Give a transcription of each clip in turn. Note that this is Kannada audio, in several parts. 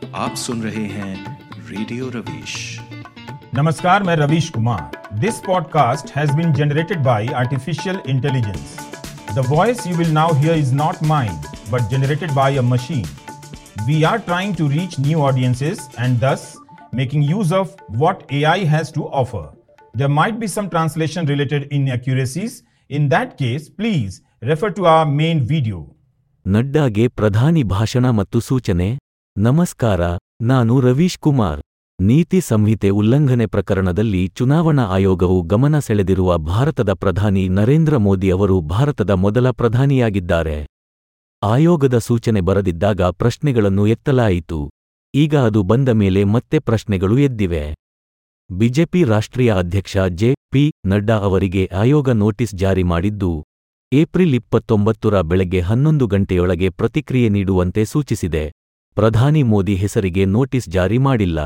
आप सुन रहे हैं रेडियो रवीश नमस्कार मैं Ravish Kumar this podcast has been generated by artificial intelligence the voice you will now hear is not mind but generated by a machine we are trying to reach new audiences and thus making use of what AI has to offer. There might be some translation related inaccuracies. In that case, please refer to our main video. ನಡ್ಡಾಗೆ ಪ್ರಧಾನಿ ಭಾಷಣ ಮತ್ತು ಸೂಚನೆ ನಮಸ್ಕಾರ ನಾನು ರವೀಶ್ ಕುಮಾರ್ ನೀತಿ ಸಂಹಿತೆ ಉಲ್ಲಂಘನೆ ಪ್ರಕರಣದಲ್ಲಿ ಚುನಾವಣಾ ಆಯೋಗವು ಗಮನ ಸೆಳೆದಿರುವ ಭಾರತದ ಪ್ರಧಾನಿ ನರೇಂದ್ರ ಮೋದಿ ಅವರು ಭಾರತದ ಮೊದಲ ಪ್ರಧಾನಿಯಾಗಿದ್ದಾರೆ ಆಯೋಗದ ಸೂಚನೆ ಬರದಿದ್ದಾಗ ಪ್ರಶ್ನೆಗಳನ್ನು ಎತ್ತಲಾಯಿತು ಈಗ ಅದು ಬಂದ ಮೇಲೆ ಮತ್ತೆ ಪ್ರಶ್ನೆಗಳು ಎದ್ದಿವೆ ಬಿಜೆಪಿ ರಾಷ್ಟ್ರೀಯ ಅಧ್ಯಕ್ಷ ಜೆ ಪಿ ನಡ್ಡಾ ಅವರಿಗೆ ಆಯೋಗ ನೋಟಿಸ್ ಜಾರಿ ಮಾಡಿದ್ದು ಏಪ್ರಿಲ್ ಇಪ್ಪತ್ತೊಂಬತ್ತರ ಬೆಳಗ್ಗೆ ಹನ್ನೊಂದು ಗಂಟೆಯೊಳಗೆ ಪ್ರತಿಕ್ರಿಯೆ ನೀಡುವಂತೆ ಸೂಚಿಸಿದೆ ಪ್ರಧಾನಿ ಮೋದಿ ಹೆಸರಿಗೆ ನೋಟಿಸ್ ಜಾರಿ ಮಾಡಿಲ್ಲ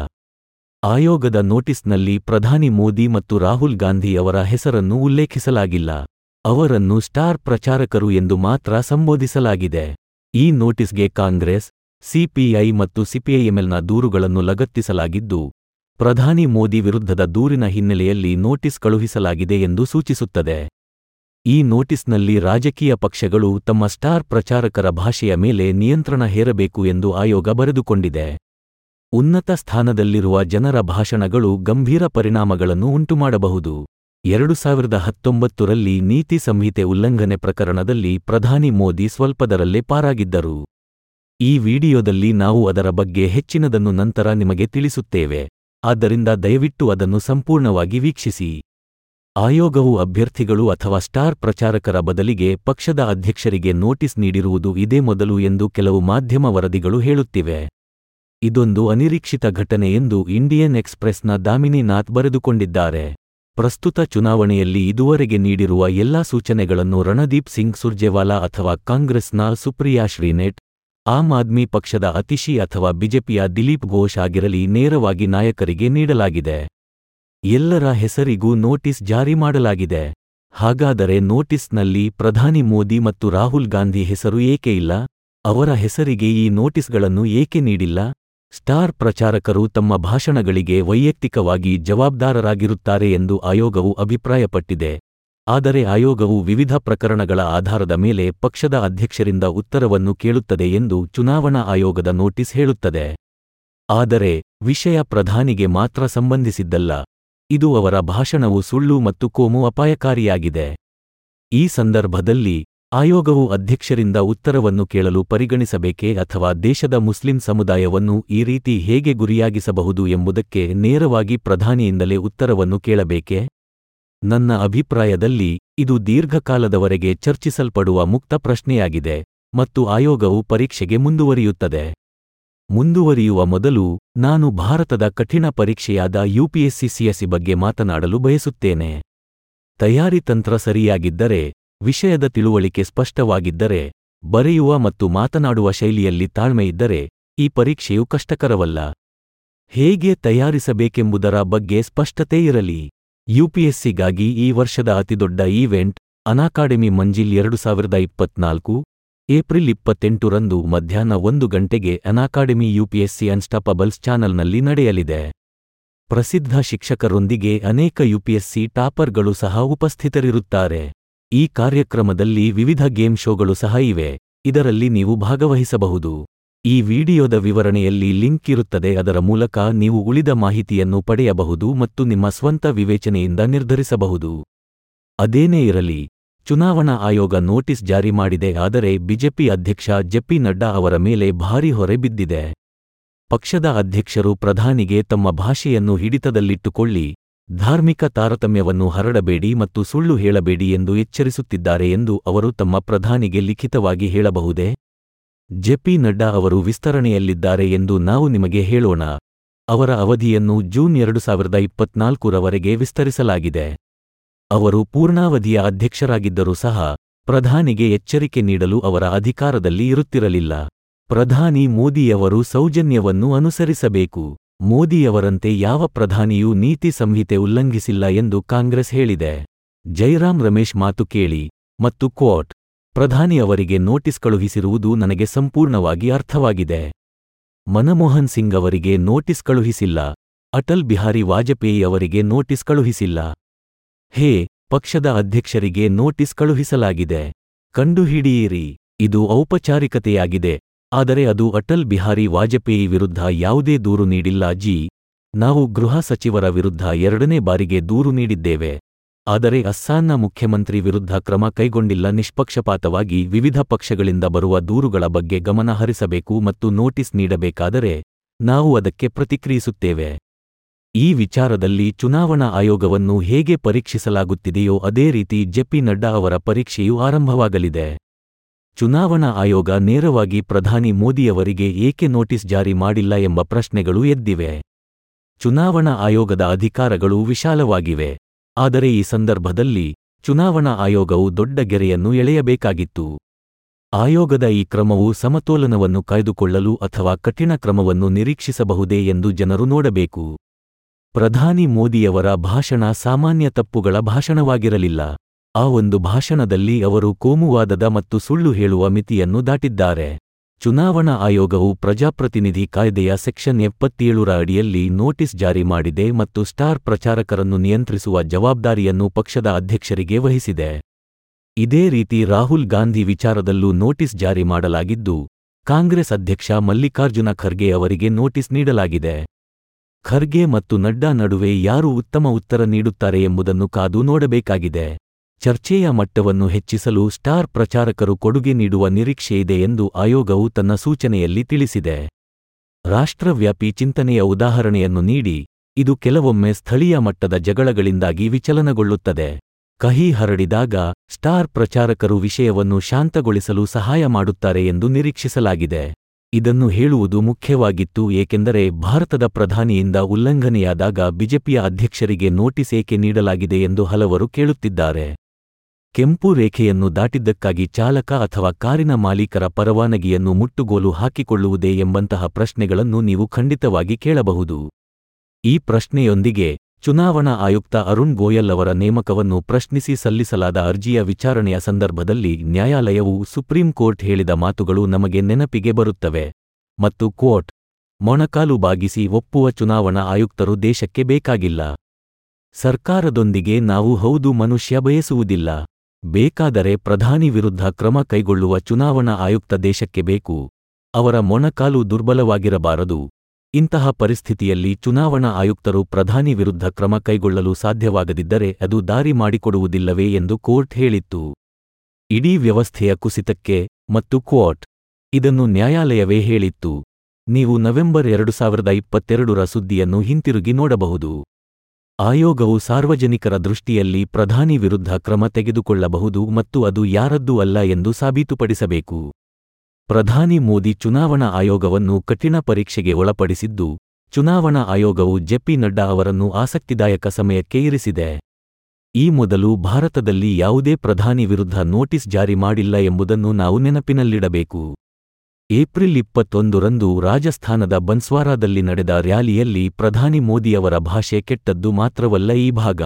ಆಯೋಗದ ನೋಟಿಸ್ನಲ್ಲಿ ಪ್ರಧಾನಿ ಮೋದಿ ಮತ್ತು ರಾಹುಲ್ ಗಾಂಧಿ ಅವರ ಹೆಸರನ್ನು ಉಲ್ಲೇಖಿಸಲಾಗಿಲ್ಲ ಅವರನ್ನು ಸ್ಟಾರ್ ಪ್ರಚಾರಕರು ಎಂದು ಮಾತ್ರ ಸಂಬೋಧಿಸಲಾಗಿದೆ ಈ ನೋಟಿಸ್ಗೆ ಕಾಂಗ್ರೆಸ್ ಸಿಪಿಐ ಮತ್ತು ಸಿಪಿಐಎಂಎಲ್ನ ದೂರುಗಳನ್ನು ಲಗತ್ತಿಸಲಾಗಿದ್ದು ಪ್ರಧಾನಿ ಮೋದಿ ವಿರುದ್ಧದ ದೂರಿನ ಹಿನ್ನೆಲೆಯಲ್ಲಿ ನೋಟಿಸ್ ಕಳುಹಿಸಲಾಗಿದೆ ಎಂದು ಸೂಚಿಸುತ್ತದೆ ಈ ನೋಟಿಸ್ನಲ್ಲಿ ರಾಜಕೀಯ ಪಕ್ಷಗಳು ತಮ್ಮ ಸ್ಟಾರ್ ಪ್ರಚಾರಕರ ಭಾಷೆಯ ಮೇಲೆ ನಿಯಂತ್ರಣ ಹೇರಬೇಕು ಎಂದು ಆಯೋಗ ಬರೆದುಕೊಂಡಿದೆ ಉನ್ನತ ಸ್ಥಾನದಲ್ಲಿರುವ ಜನರ ಭಾಷಣಗಳು ಗಂಭೀರ ಪರಿಣಾಮಗಳನ್ನು ಉಂಟುಮಾಡಬಹುದು ಎರಡು ಸಾವಿರದ ಹತ್ತೊಂಬತ್ತರಲ್ಲಿ ನೀತಿ ಸಂಹಿತೆ ಉಲ್ಲಂಘನೆ ಪ್ರಕರಣದಲ್ಲಿ ಪ್ರಧಾನಿ ಮೋದಿ ಸ್ವಲ್ಪದರಲ್ಲೇ ಪಾರಾಗಿದ್ದರು ಈ ವಿಡಿಯೋದಲ್ಲಿ ನಾವು ಅದರ ಬಗ್ಗೆ ಹೆಚ್ಚಿನದನ್ನು ನಂತರ ನಿಮಗೆ ತಿಳಿಸುತ್ತೇವೆ ಆದ್ದರಿಂದ ದಯವಿಟ್ಟು ಅದನ್ನು ಸಂಪೂರ್ಣವಾಗಿ ವೀಕ್ಷಿಸಿ ಆಯೋಗವು ಅಭ್ಯರ್ಥಿಗಳು ಅಥವಾ ಸ್ಟಾರ್ ಪ್ರಚಾರಕರ ಬದಲಿಗೆ ಪಕ್ಷದ ಅಧ್ಯಕ್ಷರಿಗೆ ನೋಟಿಸ್ ನೀಡಿರುವುದು ಇದೇ ಮೊದಲು ಎಂದು ಕೆಲವು ಮಾಧ್ಯಮ ವರದಿಗಳು ಹೇಳುತ್ತಿವೆ ಇದೊಂದು ಅನಿರೀಕ್ಷಿತ ಘಟನೆ ಎಂದು ಇಂಡಿಯನ್ ಎಕ್ಸ್‌ಪ್ರೆಸ್‌ನ ದಾಮಿನಿ ನಾಥ್ ಬರೆದುಕೊಂಡಿದ್ದಾರೆ ಪ್ರಸ್ತುತ ಚುನಾವಣೆಯಲ್ಲಿ ಇದುವರೆಗೆ ನೀಡಿರುವ ಎಲ್ಲಾ ಸೂಚನೆಗಳನ್ನು ರಣದೀಪ್ ಸಿಂಗ್ ಸುರ್ಜೇವಾಲಾ ಅಥವಾ ಕಾಂಗ್ರೆಸ್ನ ಸುಪ್ರಿಯಾ ಶ್ರೀನೆಟ್ ಆಮ್ ಆದ್ಮಿ ಪಕ್ಷದ ಅತಿಶಿ ಅಥವಾ ಬಿಜೆಪಿಯ ದಿಲೀಪ್ ಘೋಷ್ ಆಗಿರಲಿ ನೇರವಾಗಿ ನಾಯಕರಿಗೆ ನೀಡಲಾಗಿದೆ ಎಲ್ಲರ ಹೆಸರಿಗೂ ನೋಟಿಸ್ ಜಾರಿ ಮಾಡಲಾಗಿದೆ ಹಾಗಾದರೆ ನೋಟಿಸ್ನಲ್ಲಿ ಪ್ರಧಾನಿ ಮೋದಿ ಮತ್ತು ರಾಹುಲ್ ಗಾಂಧಿ ಹೆಸರು ಏಕೆ ಇಲ್ಲ ಅವರ ಹೆಸರಿಗೆ ಈ ನೋಟಿಸ್ಗಳನ್ನು ಏಕೆ ನೀಡಿಲ್ಲ ಸ್ಟಾರ್ ಪ್ರಚಾರಕರು ತಮ್ಮ ಭಾಷಣಗಳಿಗೆ ವೈಯಕ್ತಿಕವಾಗಿ ಜವಾಬ್ದಾರರಾಗಿರುತ್ತಾರೆ ಎಂದು ಆಯೋಗವು ಅಭಿಪ್ರಾಯಪಟ್ಟಿದೆ ಆದರೆ ಆಯೋಗವು ವಿವಿಧ ಪ್ರಕರಣಗಳ ಆಧಾರದ ಮೇಲೆ ಪಕ್ಷದ ಅಧ್ಯಕ್ಷರಿಂದ ಉತ್ತರವನ್ನು ಕೇಳುತ್ತದೆ ಎಂದು ಚುನಾವಣಾ ಆಯೋಗದ ನೋಟಿಸ್ ಹೇಳುತ್ತದೆ ಆದರೆ ವಿಷಯ ಪ್ರಧಾನಿಗೆ ಮಾತ್ರ ಸಂಬಂಧಿಸಿದ್ದಲ್ಲ ಇದು ಅವರ ಭಾಷಣವು ಸುಳ್ಳು ಮತ್ತು ಕೋಮು ಅಪಾಯಕಾರಿಯಾಗಿದೆ ಈ ಸಂದರ್ಭದಲ್ಲಿ ಆಯೋಗವು ಅಧ್ಯಕ್ಷರಿಂದ ಉತ್ತರವನ್ನು ಕೇಳಲು ಪರಿಗಣಿಸಬೇಕೇ ಅಥವಾ ದೇಶದ ಮುಸ್ಲಿಂ ಸಮುದಾಯವನ್ನು ಈ ರೀತಿ ಹೇಗೆ ಗುರಿಯಾಗಿಸಬಹುದು ಎಂಬುದಕ್ಕೆ ನೇರವಾಗಿ ಪ್ರಧಾನಿಯಿಂದಲೇ ಉತ್ತರವನ್ನು ಕೇಳಬೇಕೆ ನನ್ನ ಅಭಿಪ್ರಾಯದಲ್ಲಿ ಇದು ದೀರ್ಘಕಾಲದವರೆಗೆ ಚರ್ಚಿಸಲ್ಪಡುವ ಮುಕ್ತ ಪ್ರಶ್ನೆಯಾಗಿದೆ ಮತ್ತು ಆಯೋಗವು ಪರೀಕ್ಷೆಗೆ ಮುಂದುವರಿಯುತ್ತದೆ ಮುಂದುವರಿಯುವ ಮೊದಲು ನಾನು ಭಾರತದ ಕಠಿಣ ಪರೀಕ್ಷೆಯಾದ ಯುಪಿಎಸ್ಸಿ ಸಿಎಸ್ಸಿ ಬಗ್ಗೆ ಮಾತನಾಡಲು ಬಯಸುತ್ತೇನೆ ತಯಾರಿ ತಂತ್ರ ಸರಿಯಾಗಿದ್ದರೆ ವಿಷಯದ ತಿಳುವಳಿಕೆ ಸ್ಪಷ್ಟವಾಗಿದ್ದರೆ ಬರೆಯುವ ಮತ್ತು ಮಾತನಾಡುವ ಶೈಲಿಯಲ್ಲಿ ತಾಳ್ಮೆಯಿದ್ದರೆ ಈ ಪರೀಕ್ಷೆಯು ಕಷ್ಟಕರವಲ್ಲ ಹೇಗೆ ತಯಾರಿಸಬೇಕೆಂಬುದರ ಬಗ್ಗೆ ಸ್ಪಷ್ಟತೆ ಇರಲಿ ಯುಪಿಎಸ್ಸಿಗಾಗಿ ಈ ವರ್ಷದ ಅತಿದೊಡ್ಡ ಈವೆಂಟ್ ಅನಾಕಾಡೆಮಿ ಮಂಜಿಲ್ ಎರಡು ಸಾವಿರದ ಇಪ್ಪತ್ನಾಲ್ಕು ಏಪ್ರಿಲ್ ಇಪ್ಪತ್ತೆಂಟರಂದು ಮಧ್ಯಾಹ್ನ ಒಂದು ಗಂಟೆಗೆ ಅನಾಕಾಡೆಮಿ ಯುಪಿಎಸ್ಸಿ ಅನ್ಸ್ಟಾಪಬಲ್ಸ್ ಚಾನಲ್ನಲ್ಲಿ ನಡೆಯಲಿದೆ ಪ್ರಸಿದ್ಧ ಶಿಕ್ಷಕರೊಂದಿಗೆ ಅನೇಕ ಯುಪಿಎಸ್ಸಿ ಟಾಪರ್ಗಳು ಸಹ ಉಪಸ್ಥಿತರಿರುತ್ತಾರೆ ಈ ಕಾರ್ಯಕ್ರಮದಲ್ಲಿ ವಿವಿಧ ಗೇಮ್ ಶೋಗಳು ಸಹ ಇವೆ ಇದರಲ್ಲಿ ನೀವು ಭಾಗವಹಿಸಬಹುದು ಈ ವಿಡಿಯೋದ ವಿವರಣೆಯಲ್ಲಿ ಲಿಂಕ್ ಇರುತ್ತದೆ ಅದರ ಮೂಲಕ ನೀವು ಉಳಿದ ಮಾಹಿತಿಯನ್ನು ಪಡೆಯಬಹುದು ಮತ್ತು ನಿಮ್ಮ ಸ್ವಂತ ವಿವೇಚನೆಯಿಂದ ನಿರ್ಧರಿಸಬಹುದು ಅದೇನೇ ಇರಲಿ ಚುನಾವಣಾ ಆಯೋಗ ನೋಟಿಸ್ ಜಾರಿ ಮಾಡಿದೆ ಆದರೆ ಬಿಜೆಪಿ ಅಧ್ಯಕ್ಷ ಜೆಪಿ ನಡ್ಡಾ ಅವರ ಮೇಲೆ ಭಾರೀ ಹೊರೆ ಬಿದ್ದಿದೆ ಪಕ್ಷದ ಅಧ್ಯಕ್ಷರು ಪ್ರಧಾನಿಗೆ ತಮ್ಮ ಭಾಷೆಯನ್ನು ಹಿಡಿತದಲ್ಲಿಟ್ಟುಕೊಳ್ಳಿ ಧಾರ್ಮಿಕ ತಾರತಮ್ಯವನ್ನು ಹರಡಬೇಡಿ ಮತ್ತು ಸುಳ್ಳು ಹೇಳಬೇಡಿ ಎಂದು ಎಚ್ಚರಿಸುತ್ತಿದ್ದಾರೆ ಎಂದು ಅವರು ತಮ್ಮ ಪ್ರಧಾನಿಗೆ ಲಿಖಿತವಾಗಿ ಹೇಳಬಹುದೇ ಜೆಪಿ ನಡ್ಡಾ ಅವರು ವಿಸ್ತರಣೆಯಲ್ಲಿದ್ದಾರೆ ಎಂದು ನಾವು ನಿಮಗೆ ಹೇಳೋಣ ಅವರ ಅವಧಿಯನ್ನು ಜೂನ್ ಎರಡು ಸಾವಿರದ ಇಪ್ಪತ್ನಾಲ್ಕರವರೆಗೆ ವಿಸ್ತರಿಸಲಾಗಿದೆ ಅವರು ಪೂರ್ಣಾವಧಿಯ ಅಧ್ಯಕ್ಷರಾಗಿದ್ದರೂ ಸಹ ಪ್ರಧಾನಿಗೆ ಎಚ್ಚರಿಕೆ ನೀಡಲು ಅವರ ಅಧಿಕಾರದಲ್ಲಿ ಇರುತ್ತಿರಲಿಲ್ಲ ಪ್ರಧಾನಿ ಮೋದಿಯವರು ಸೌಜನ್ಯವನ್ನು ಅನುಸರಿಸಬೇಕು ಮೋದಿಯವರಂತೆ ಯಾವ ಪ್ರಧಾನಿಯೂ ನೀತಿ ಸಂಹಿತೆ ಉಲ್ಲಂಘಿಸಿಲ್ಲ ಎಂದು ಕಾಂಗ್ರೆಸ್ ಹೇಳಿದೆ ಜೈರಾಮ್ ರಮೇಶ್ ಮಾತು ಕೇಳಿ ಮತ್ತು ಕ್ವಾಟ್ ಪ್ರಧಾನಿ ಅವರಿಗೆ ನೋಟಿಸ್ ಕಳುಹಿಸಿರುವುದು ನನಗೆ ಸಂಪೂರ್ಣವಾಗಿ ಅರ್ಥವಾಗಿದೆ ಮನಮೋಹನ್ ಸಿಂಗ್ ಅವರಿಗೆ ನೋಟಿಸ್ ಕಳುಹಿಸಿಲ್ಲ ಅಟಲ್ ಬಿಹಾರಿ ವಾಜಪೇಯಿ ಅವರಿಗೆ ನೋಟಿಸ್ ಕಳುಹಿಸಿಲ್ಲ ಹೇ ಪಕ್ಷದ ಅಧ್ಯಕ್ಷರಿಗೆ ನೋಟಿಸ್ ಕಳುಹಿಸಲಾಗಿದೆ ಕಂಡುಹಿಡಿಯಿರಿ ಇದು ಔಪಚಾರಿಕತೆಯಾಗಿದೆ ಆದರೆ ಅದು ಅಟಲ್ ಬಿಹಾರಿ ವಾಜಪೇಯಿ ವಿರುದ್ಧ ಯಾವುದೇ ದೂರು ನೀಡಿಲ್ಲ ಜಿ ನಾವು ಗೃಹ ಸಚಿವರ ವಿರುದ್ಧ ಎರಡನೇ ಬಾರಿಗೆ ದೂರು ನೀಡಿದ್ದೇವೆ ಆದರೆ ಅಸ್ಸಾಂನ ಮುಖ್ಯಮಂತ್ರಿ ವಿರುದ್ಧ ಕ್ರಮ ಕೈಗೊಂಡಿಲ್ಲ ನಿಷ್ಪಕ್ಷಪಾತವಾಗಿ ವಿವಿಧ ಪಕ್ಷಗಳಿಂದ ಬರುವ ದೂರುಗಳ ಬಗ್ಗೆ ಗಮನ ಹರಿಸಬೇಕು ಮತ್ತು ನೋಟಿಸ್ ನೀಡಬೇಕಾದರೆ ನಾವು ಅದಕ್ಕೆ ಪ್ರತಿಕ್ರಿಯಿಸುತ್ತೇವೆ ಈ ವಿಚಾರದಲ್ಲಿ ಚುನಾವಣಾ ಆಯೋಗವನ್ನು ಹೇಗೆ ಪರೀಕ್ಷಿಸಲಾಗುತ್ತಿದೆಯೋ ಅದೇ ರೀತಿ ಜೆಪಿ ನಡ್ಡಾ ಅವರ ಪರೀಕ್ಷೆಯೂ ಆರಂಭವಾಗಲಿದೆ ಚುನಾವಣಾ ಆಯೋಗ ನೇರವಾಗಿ ಪ್ರಧಾನಿ ಮೋದಿಯವರಿಗೆ ಏಕೆ ನೋಟಿಸ್ ಜಾರಿ ಮಾಡಿಲ್ಲ ಎಂಬ ಪ್ರಶ್ನೆಗಳು ಎದ್ದಿವೆ ಚುನಾವಣಾ ಆಯೋಗದ ಅಧಿಕಾರಗಳು ವಿಶಾಲವಾಗಿವೆ ಆದರೆ ಈ ಸಂದರ್ಭದಲ್ಲಿ ಚುನಾವಣಾ ಆಯೋಗವು ದೊಡ್ಡ ಗೆರೆಯನ್ನು ಎಳೆಯಬೇಕಾಗಿತ್ತು ಆಯೋಗದ ಈ ಕ್ರಮವು ಸಮತೋಲನವನ್ನು ಕಾಯ್ದುಕೊಳ್ಳಲು ಅಥವಾ ಕಠಿಣ ಕ್ರಮವನ್ನು ನಿರೀಕ್ಷಿಸಬಹುದೇ ಎಂದು ಜನರು ನೋಡಬೇಕು ಪ್ರಧಾನಿ ಮೋದಿಯವರ ಭಾಷಣ ಸಾಮಾನ್ಯ ತಪ್ಪುಗಳ ಭಾಷಣವಾಗಿರಲಿಲ್ಲ ಆ ಒಂದು ಭಾಷಣದಲ್ಲಿ ಅವರು ಕೋಮುವಾದದ ಮತ್ತು ಸುಳ್ಳು ಹೇಳುವ ಮಿತಿಯನ್ನು ದಾಟಿದ್ದಾರೆ ಚುನಾವಣಾ ಆಯೋಗವು ಪ್ರಜಾಪ್ರತಿನಿಧಿ ಕಾಯ್ದೆಯ ಸೆಕ್ಷನ್ ಎಪ್ಪತ್ತೇಳರ ಅಡಿಯಲ್ಲಿ ನೋಟಿಸ್ ಜಾರಿ ಮಾಡಿದೆ ಮತ್ತು ಸ್ಟಾರ್ ಪ್ರಚಾರಕರನ್ನು ನಿಯಂತ್ರಿಸುವ ಜವಾಬ್ದಾರಿಯನ್ನು ಪಕ್ಷದ ಅಧ್ಯಕ್ಷರಿಗೆ ವಹಿಸಿದೆ ಇದೇ ರೀತಿ ರಾಹುಲ್ ಗಾಂಧಿ ವಿಚಾರದಲ್ಲೂ ನೋಟಿಸ್ ಜಾರಿ ಮಾಡಲಾಗಿದ್ದು ಕಾಂಗ್ರೆಸ್ ಅಧ್ಯಕ್ಷ ಮಲ್ಲಿಕಾರ್ಜುನ ಖರ್ಗೆ ಅವರಿಗೆ ನೋಟಿಸ್ ನೀಡಲಾಗಿದೆ ಖರ್ಗೆ ಮತ್ತು ನಡ್ಡಾ ನಡುವೆ ಯಾರು ಉತ್ತಮ ಉತ್ತರ ನೀಡುತ್ತಾರೆ ಎಂಬುದನ್ನು ಕಾದು ನೋಡಬೇಕಾಗಿದೆ ಚರ್ಚೆಯ ಮಟ್ಟವನ್ನು ಹೆಚ್ಚಿಸಲು ಸ್ಟಾರ್ ಪ್ರಚಾರಕರು ಕೊಡುಗೆ ನೀಡುವ ನಿರೀಕ್ಷೆಯಿದೆ ಎಂದು ಆಯೋಗವು ತನ್ನ ಸೂಚನೆಯಲ್ಲಿ ತಿಳಿಸಿದೆ ರಾಷ್ಟ್ರವ್ಯಾಪಿ ಚಿಂತನೆಯ ಉದಾಹರಣೆಯನ್ನು ನೀಡಿ ಇದು ಕೆಲವೊಮ್ಮೆ ಸ್ಥಳೀಯ ಮಟ್ಟದ ಜಗಳಗಳಿಂದಾಗಿ ವಿಚಲನಗೊಳ್ಳುತ್ತದೆ ಕಹಿ ಹರಡಿದಾಗ ಸ್ಟಾರ್ ಪ್ರಚಾರಕರು ವಿಷಯವನ್ನು ಶಾಂತಗೊಳಿಸಲು ಸಹಾಯ ಮಾಡುತ್ತಾರೆ ಎಂದು ನಿರೀಕ್ಷಿಸಲಾಗಿದೆ ಇದನ್ನು ಹೇಳುವುದು ಮುಖ್ಯವಾಗಿತ್ತು ಏಕೆಂದರೆ ಭಾರತದ ಪ್ರಧಾನಿಯಿಂದ ಉಲ್ಲಂಘನೆಯಾದಾಗ ಬಿಜೆಪಿಯ ಅಧ್ಯಕ್ಷರಿಗೆ ನೋಟಿಸ್ ಏಕೆ ನೀಡಲಾಗಿದೆ ಎಂದು ಹಲವರು ಕೇಳುತ್ತಿದ್ದಾರೆ ಕೆಂಪು ರೇಖೆಯನ್ನು ದಾಟಿದ್ದಕ್ಕಾಗಿ ಚಾಲಕ ಅಥವಾ ಕಾರಿನ ಮಾಲೀಕರ ಪರವಾನಗಿಯನ್ನು ಮುಟ್ಟುಗೋಲು ಹಾಕಿಕೊಳ್ಳುವುದೇ ಎಂಬಂತಹ ಪ್ರಶ್ನೆಗಳನ್ನು ನೀವು ಖಂಡಿತವಾಗಿ ಕೇಳಬಹುದು ಈ ಪ್ರಶ್ನೆಯೊಂದಿಗೆ ಚುನಾವಣಾ ಆಯುಕ್ತ ಅರುಣ್ ಗೋಯಲ್ ಅವರ ನೇಮಕವನ್ನು ಪ್ರಶ್ನಿಸಿ ಸಲ್ಲಿಸಲಾದ ಅರ್ಜಿಯ ವಿಚಾರಣೆಯ ಸಂದರ್ಭದಲ್ಲಿ ನ್ಯಾಯಾಲಯವು ಸುಪ್ರೀಂ ಕೋರ್ಟ್ ಹೇಳಿದ ಮಾತುಗಳು ನಮಗೆ ನೆನಪಿಗೆ ಬರುತ್ತವೆ ಮತ್ತು ಕೋರ್ಟ್ ಮೊಣಕಾಲು ಬಾಗಿಸಿ ಒಪ್ಪುವ ಚುನಾವಣಾ ಆಯುಕ್ತರು ದೇಶಕ್ಕೆ ಬೇಕಾಗಿಲ್ಲ ಸರ್ಕಾರದೊಂದಿಗೆ ನಾವು ಹೌದು ಮನುಷ್ಯ ಬಯಸುವುದಿಲ್ಲ ಬೇಕಾದರೆ ಪ್ರಧಾನಿ ವಿರುದ್ಧ ಕ್ರಮ ಕೈಗೊಳ್ಳುವ ಚುನಾವಣಾ ಆಯುಕ್ತ ದೇಶಕ್ಕೆ ಬೇಕು ಅವರ ಮೊಣಕಾಲು ದುರ್ಬಲವಾಗಿರಬಾರದು ಇಂತಹ ಪರಿಸ್ಥಿತಿಯಲ್ಲಿ ಚುನಾವಣಾ ಆಯುಕ್ತರು ಪ್ರಧಾನಿ ವಿರುದ್ಧ ಕ್ರಮ ಕೈಗೊಳ್ಳಲು ಸಾಧ್ಯವಾಗದಿದ್ದರೆ ಅದು ದಾರಿ ಮಾಡಿಕೊಡುವುದಿಲ್ಲವೇ ಎಂದು ಕೋರ್ಟ್ ಹೇಳಿತ್ತು ಇಡೀ ವ್ಯವಸ್ಥೆಯ ಕುಸಿತಕ್ಕೆ ಮತ್ತು ಕೋರ್ಟ್ ಇದನ್ನು ನ್ಯಾಯಾಲಯವೇ ಹೇಳಿತ್ತು ನೀವು ನವೆಂಬರ್ ಎರಡು ಸಾವಿರದ ಇಪ್ಪತ್ತೆರಡರ ಸುದ್ದಿಯನ್ನು ಹಿಂತಿರುಗಿ ನೋಡಬಹುದು ಆಯೋಗವು ಸಾರ್ವಜನಿಕರ ದೃಷ್ಟಿಯಲ್ಲಿ ಪ್ರಧಾನಿ ವಿರುದ್ಧ ಕ್ರಮ ತೆಗೆದುಕೊಳ್ಳಬಹುದು ಮತ್ತು ಅದು ಯಾರದ್ದೂ ಅಲ್ಲ ಎಂದು ಸಾಬೀತುಪಡಿಸಬೇಕು ಪ್ರಧಾನಿ ಮೋದಿ ಚುನಾವಣಾ ಆಯೋಗವನ್ನು ಕಠಿಣ ಪರೀಕ್ಷೆಗೆ ಒಳಪಡಿಸಿದ್ದು ಚುನಾವಣಾ ಆಯೋಗವು ಜೆಪಿ ನಡ್ಡಾ ಅವರನ್ನು ಆಸಕ್ತಿದಾಯಕ ಸಮಯಕ್ಕೆ ಇರಿಸಿದೆ ಈ ಮೊದಲು ಭಾರತದಲ್ಲಿ ಯಾವುದೇ ಪ್ರಧಾನಿ ವಿರುದ್ಧ ನೋಟಿಸ್ ಜಾರಿ ಮಾಡಿಲ್ಲ ಎಂಬುದನ್ನು ನಾವು ನೆನಪಿನಲ್ಲಿಡಬೇಕು ಏಪ್ರಿಲ್ ಇಪ್ಪತ್ತೊಂದರಂದು ರಾಜಸ್ಥಾನದ ಬನ್ಸ್ವಾರಾದಲ್ಲಿ ನಡೆದ ರ್ಯಾಲಿಯಲ್ಲಿ ಪ್ರಧಾನಿ ಮೋದಿಯವರ ಭಾಷೆ ಕೆಟ್ಟದ್ದು ಮಾತ್ರವಲ್ಲ ಈ ಭಾಗ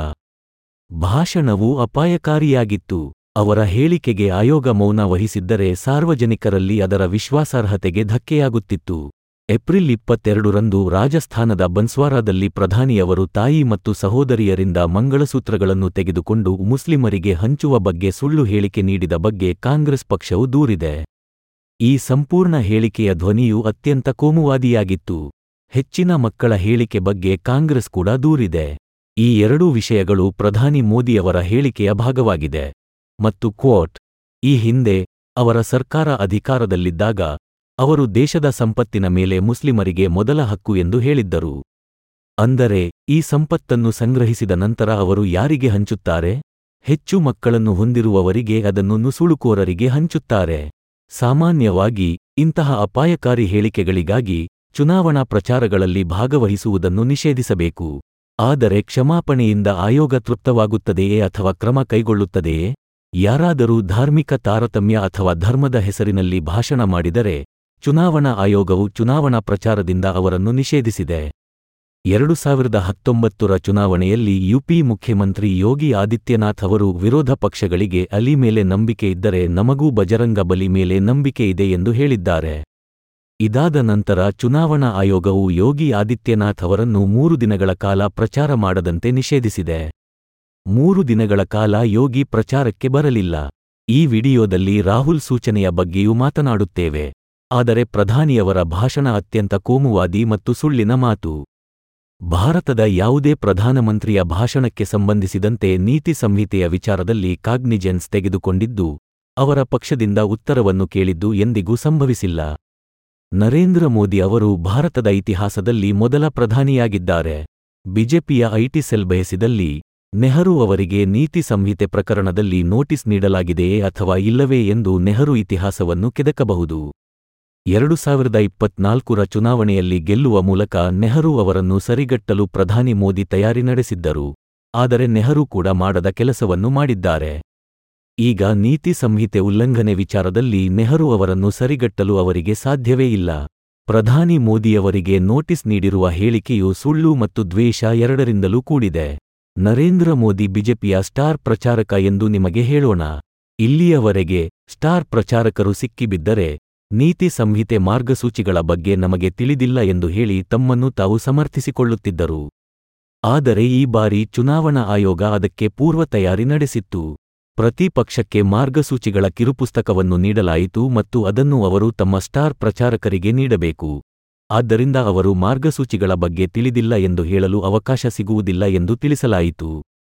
ಭಾಷಣವು ಅಪಾಯಕಾರಿಯಾಗಿತ್ತು ಅವರ ಹೇಳಿಕೆಗೆ ಆಯೋಗ ಮೌನ ವಹಿಸಿದ್ದರೆ ಸಾರ್ವಜನಿಕರಲ್ಲಿ ಅದರ ವಿಶ್ವಾಸಾರ್ಹತೆಗೆ ಧಕ್ಕೆಯಾಗುತ್ತಿತ್ತು ಏಪ್ರಿಲ್ ಇಪ್ಪತ್ತೆರಡರಂದು ರಾಜಸ್ಥಾನದ ಬನ್ಸ್ವಾರಾದಲ್ಲಿ ಪ್ರಧಾನಿಯವರು ತಾಯಿ ಮತ್ತು ಸಹೋದರಿಯರಿಂದ ಮಂಗಳಸೂತ್ರಗಳನ್ನು ತೆಗೆದುಕೊಂಡು ಮುಸ್ಲಿಮರಿಗೆ ಹಂಚುವ ಬಗ್ಗೆ ಸುಳ್ಳು ಹೇಳಿಕೆ ನೀಡಿದ ಬಗ್ಗೆ ಕಾಂಗ್ರೆಸ್ ಪಕ್ಷವು ದೂರಿದೆ ಈ ಸಂಪೂರ್ಣ ಹೇಳಿಕೆಯ ಧ್ವನಿಯು ಅತ್ಯಂತ ಕೋಮುವಾದಿಯಾಗಿತ್ತು ಹೆಚ್ಚಿನ ಮಕ್ಕಳ ಹೇಳಿಕೆ ಬಗ್ಗೆ ಕಾಂಗ್ರೆಸ್ ಕೂಡ ದೂರಿದೆ ಈ ಎರಡೂ ವಿಷಯಗಳು ಪ್ರಧಾನಿ ಮೋದಿಯವರ ಹೇಳಿಕೆಯ ಭಾಗವಾಗಿದೆ ಮತ್ತು ಕೋರ್ಟ್ ಈ ಹಿಂದೆ ಅವರ ಸರ್ಕಾರ ಅಧಿಕಾರದಲ್ಲಿದ್ದಾಗ ಅವರು ದೇಶದ ಸಂಪತ್ತಿನ ಮೇಲೆ ಮುಸ್ಲಿಮರಿಗೆ ಮೊದಲ ಹಕ್ಕು ಎಂದು ಹೇಳಿದ್ದರು ಅಂದರೆ ಈ ಸಂಪತ್ತನ್ನು ಸಂಗ್ರಹಿಸಿದ ನಂತರ ಅವರು ಯಾರಿಗೆ ಹಂಚುತ್ತಾರೆ ಹೆಚ್ಚು ಮಕ್ಕಳನ್ನು ಹೊಂದಿರುವವರಿಗೆ ಅದನ್ನು ನುಸುಳುಕೋರರಿಗೆ ಹಂಚುತ್ತಾರೆ ಸಾಮಾನ್ಯವಾಗಿ ಇಂತಹ ಅಪಾಯಕಾರಿ ಹೇಳಿಕೆಗಳಿಗಾಗಿ ಚುನಾವಣಾ ಪ್ರಚಾರಗಳಲ್ಲಿ ಭಾಗವಹಿಸುವುದನ್ನು ನಿಷೇಧಿಸಬೇಕು ಆದರೆ ಕ್ಷಮಾಪಣೆಯಿಂದ ಆಯೋಗ ತೃಪ್ತವಾಗುತ್ತದೆಯೇ ಅಥವಾ ಕ್ರಮ ಕೈಗೊಳ್ಳುತ್ತದೆಯೇ ಯಾರಾದರೂ ಧಾರ್ಮಿಕ ತಾರತಮ್ಯ ಅಥವಾ ಧರ್ಮದ ಹೆಸರಿನಲ್ಲಿ ಭಾಷಣ ಮಾಡಿದರೆ ಚುನಾವಣಾ ಆಯೋಗವು ಚುನಾವಣಾ ಪ್ರಚಾರದಿಂದ ಅವರನ್ನು ನಿಷೇಧಿಸಿದೆ ಎರಡು ಸಾವಿರದ ಹತ್ತೊಂಬತ್ತರ ಚುನಾವಣೆಯಲ್ಲಿ ಯುಪಿ ಮುಖ್ಯಮಂತ್ರಿ ಯೋಗಿ ಆದಿತ್ಯನಾಥ್ ಅವರು ವಿರೋಧ ಪಕ್ಷಗಳಿಗೆ ಅಲಿ ಮೇಲೆ ನಂಬಿಕೆ ಇದ್ದರೆ ನಮಗೂ ಬಜರಂಗ ಬಲಿ ಮೇಲೆ ನಂಬಿಕೆ ಇದೆ ಎಂದು ಹೇಳಿದ್ದಾರೆ ಇದಾದ ನಂತರ ಚುನಾವಣಾ ಆಯೋಗವು ಯೋಗಿ ಆದಿತ್ಯನಾಥ್ ಅವರನ್ನು ಮೂರು ದಿನಗಳ ಕಾಲ ಪ್ರಚಾರ ಮಾಡದಂತೆ ನಿಷೇಧಿಸಿದೆ ಮೂರು ದಿನಗಳ ಕಾಲ ಯೋಗಿ ಪ್ರಚಾರಕ್ಕೆ ಬರಲಿಲ್ಲ ಈ ವಿಡಿಯೋದಲ್ಲಿ ರಾಹುಲ್ ಸೂಚನೆಯ ಬಗ್ಗೆಯೂ ಮಾತನಾಡುತ್ತೇವೆ ಆದರೆ ಪ್ರಧಾನಿಯವರ ಭಾಷಣ ಅತ್ಯಂತ ಕೋಮುವಾದಿ ಮತ್ತು ಸುಳ್ಳಿನ ಮಾತು ಭಾರತದ ಯಾವುದೇ ಪ್ರಧಾನಮಂತ್ರಿಯ ಭಾಷಣಕ್ಕೆ ಸಂಬಂಧಿಸಿದಂತೆ ನೀತಿ ಸಂಹಿತೆಯ ವಿಚಾರದಲ್ಲಿ ಕಾಗ್ನಿಜೆನ್ಸ್ ತೆಗೆದುಕೊಂಡಿದ್ದು ಅವರ ಪಕ್ಷದಿಂದ ಉತ್ತರವನ್ನು ಕೇಳಿದ್ದು ಎಂದಿಗೂ ಸಂಭವಿಸಿಲ್ಲ ನರೇಂದ್ರ ಮೋದಿ ಅವರು ಭಾರತದ ಇತಿಹಾಸದಲ್ಲಿ ಮೊದಲ ಪ್ರಧಾನಿಯಾಗಿದ್ದಾರೆ ಬಿಜೆಪಿಯ ಐಟಿ ಸೆಲ್ ಬಯಸಿದಲ್ಲಿ ನೆಹರು ಅವರಿಗೆ ನೀತಿ ಸಂಹಿತೆ ಪ್ರಕರಣದಲ್ಲಿ ನೋಟಿಸ್ ನೀಡಲಾಗಿದೆಯೇ ಅಥವಾ ಇಲ್ಲವೇ ಎಂದು ನೆಹರು ಇತಿಹಾಸವನ್ನು ಕೆದಕಬಹುದು ಎರಡು ಸಾವಿರದ ಇಪ್ಪತ್ನಾಲ್ಕರ ಚುನಾವಣೆಯಲ್ಲಿ ಗೆಲ್ಲುವ ಮೂಲಕ ನೆಹರು ಅವರನ್ನು ಸರಿಗಟ್ಟಲು ಪ್ರಧಾನಿ ಮೋದಿ ತಯಾರಿ ನಡೆಸಿದ್ದರು ಆದರೆ ನೆಹರು ಕೂಡ ಮಾಡದ ಕೆಲಸವನ್ನು ಮಾಡಿದ್ದಾರೆ ಈಗ ನೀತಿ ಸಂಹಿತೆ ಉಲ್ಲಂಘನೆ ವಿಚಾರದಲ್ಲಿ ನೆಹರು ಅವರನ್ನು ಸರಿಗಟ್ಟಲು ಅವರಿಗೆ ಸಾಧ್ಯವೇ ಇಲ್ಲ ಪ್ರಧಾನಿ ಮೋದಿಯವರಿಗೆ ನೋಟಿಸ್ ನೀಡಿರುವ ಹೇಳಿಕೆಯು ಸುಳ್ಳು ಮತ್ತು ದ್ವೇಷ ಎರಡರಿಂದಲೂ ಕೂಡಿದೆ ನರೇಂದ್ರ ಮೋದಿ ಬಿಜೆಪಿಯ ಸ್ಟಾರ್ ಪ್ರಚಾರಕ ಎಂದು ನಿಮಗೆ ಹೇಳೋಣ ಇಲ್ಲಿಯವರೆಗೆ ಸ್ಟಾರ್ ಪ್ರಚಾರಕರು ಸಿಕ್ಕಿಬಿದ್ದರೆ ನೀತಿ ಸಂಹಿತೆ ಮಾರ್ಗಸೂಚಿಗಳ ಬಗ್ಗೆ ನಮಗೆ ತಿಳಿದಿಲ್ಲ ಎಂದು ಹೇಳಿ ತಮ್ಮನ್ನು ತಾವು ಸಮರ್ಥಿಸಿಕೊಳ್ಳುತ್ತಿದ್ದರು ಆದರೆ ಈ ಬಾರಿ ಚುನಾವಣಾ ಆಯೋಗ ಅದಕ್ಕೆ ಪೂರ್ವ ತಯಾರಿ ನಡೆಸಿತ್ತು ಪ್ರತಿ ಪಕ್ಷಕ್ಕೆ ಮಾರ್ಗಸೂಚಿಗಳ ಕಿರುಪುಸ್ತಕವನ್ನು ನೀಡಲಾಯಿತು ಮತ್ತು ಅದನ್ನು ಅವರು ತಮ್ಮ ಸ್ಟಾರ್ ಪ್ರಚಾರಕರಿಗೆ ನೀಡಬೇಕು ಆದ್ದರಿಂದ ಅವರು ಮಾರ್ಗಸೂಚಿಗಳ ಬಗ್ಗೆ ತಿಳಿದಿಲ್ಲ ಎಂದು ಹೇಳಲು ಅವಕಾಶ ಸಿಗುವುದಿಲ್ಲ ಎಂದು ತಿಳಿಸಲಾಯಿತು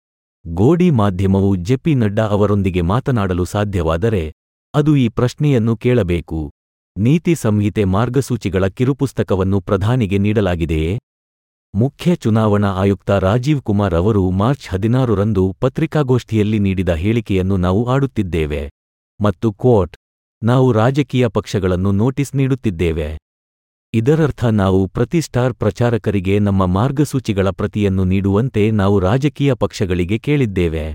ಗೋಡಿ ಮಾಧ್ಯಮವು ಜೆಪಿ ನಡ್ಡಾ ಅವರೊಂದಿಗೆ ಮಾತನಾಡಲು ಸಾಧ್ಯವಾದರೆ ಅದು ಈ ಪ್ರಶ್ನೆಯನ್ನು ಕೇಳಬೇಕು ನೀತಿ ಸಂಹಿತೆ ಮಾರ್ಗಸೂಚಿಗಳ ಕಿರುಪುಸ್ತಕವನ್ನು ಪ್ರಧಾನಿಗೆ ನೀಡಲಾಗಿದೆಯೇ ಮುಖ್ಯ ಚುನಾವಣಾ ಆಯುಕ್ತ ರಾಜೀವ್ ಕುಮಾರ್ ಅವರು ಮಾರ್ಚ್ ಹದಿನಾರರಂದು ಪತ್ರಿಕಾಗೋಷ್ಠಿಯಲ್ಲಿ ನೀಡಿದ ಹೇಳಿಕೆಯನ್ನು ನಾವು ಆಡುತ್ತಿದ್ದೇವೆ ಮತ್ತು ಕೋಟ್ ನಾವು ರಾಜಕೀಯ ಪಕ್ಷಗಳನ್ನು ನೋಟಿಸ್ ನೀಡುತ್ತಿದ್ದೇವೆ ಇದರರ್ಥ ನಾವು ಪ್ರತಿ ಸ್ಟಾರ್ ಪ್ರಚಾರಕರಿಗೆ ನಮ್ಮ ಮಾರ್ಗಸೂಚಿಗಳ ಪ್ರತಿಯನ್ನು ನೀಡುವಂತೆ ನಾವು ರಾಜಕೀಯ ಪಕ್ಷಗಳಿಗೆ ಕೇಳಿದ್ದೇವೆ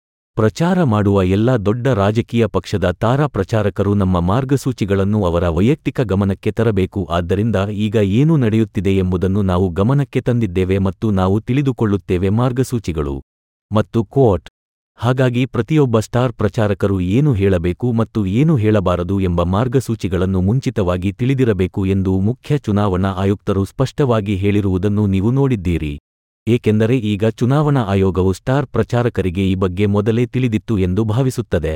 ಪ್ರಚಾರ ಮಾಡುವ ಎಲ್ಲಾ ದೊಡ್ಡ ರಾಜಕೀಯ ಪಕ್ಷದ ತಾರಾ ಪ್ರಚಾರಕರು ನಮ್ಮ ಮಾರ್ಗಸೂಚಿಗಳನ್ನು ಅವರ ವೈಯಕ್ತಿಕ ಗಮನಕ್ಕೆ ತರಬೇಕು ಆದ್ದರಿಂದ ಈಗ ಏನು ನಡೆಯುತ್ತಿದೆ ಎಂಬುದನ್ನು ನಾವು ಗಮನಕ್ಕೆ ತಂದಿದ್ದೇವೆ ಮತ್ತು ನಾವು ತಿಳಿದುಕೊಳ್ಳುತ್ತೇವೆ ಮಾರ್ಗಸೂಚಿಗಳು ಮತ್ತು ಕೋಟ್ ಹಾಗಾಗಿ ಪ್ರತಿಯೊಬ್ಬ ಸ್ಟಾರ್ ಪ್ರಚಾರಕರು ಏನು ಹೇಳಬೇಕು ಮತ್ತು ಏನು ಹೇಳಬಾರದು ಎಂಬ ಮಾರ್ಗಸೂಚಿಗಳನ್ನು ಮುಂಚಿತವಾಗಿ ತಿಳಿದಿರಬೇಕು ಎಂದು ಮುಖ್ಯ ಚುನಾವಣಾ ಆಯುಕ್ತರು ಸ್ಪಷ್ಟವಾಗಿ ಹೇಳಿರುವುದನ್ನು ನೀವು ನೋಡಿದ್ದೀರಿ ಏಕೆಂದರೆ ಈಗ ಚುನಾವಣಾ ಆಯೋಗವು ಸ್ಟಾರ್ ಪ್ರಚಾರಕರಿಗೆ ಈ ಬಗ್ಗೆ ಮೊದಲೇ ತಿಳಿದಿತ್ತು ಎಂದು ಭಾವಿಸುತ್ತದೆ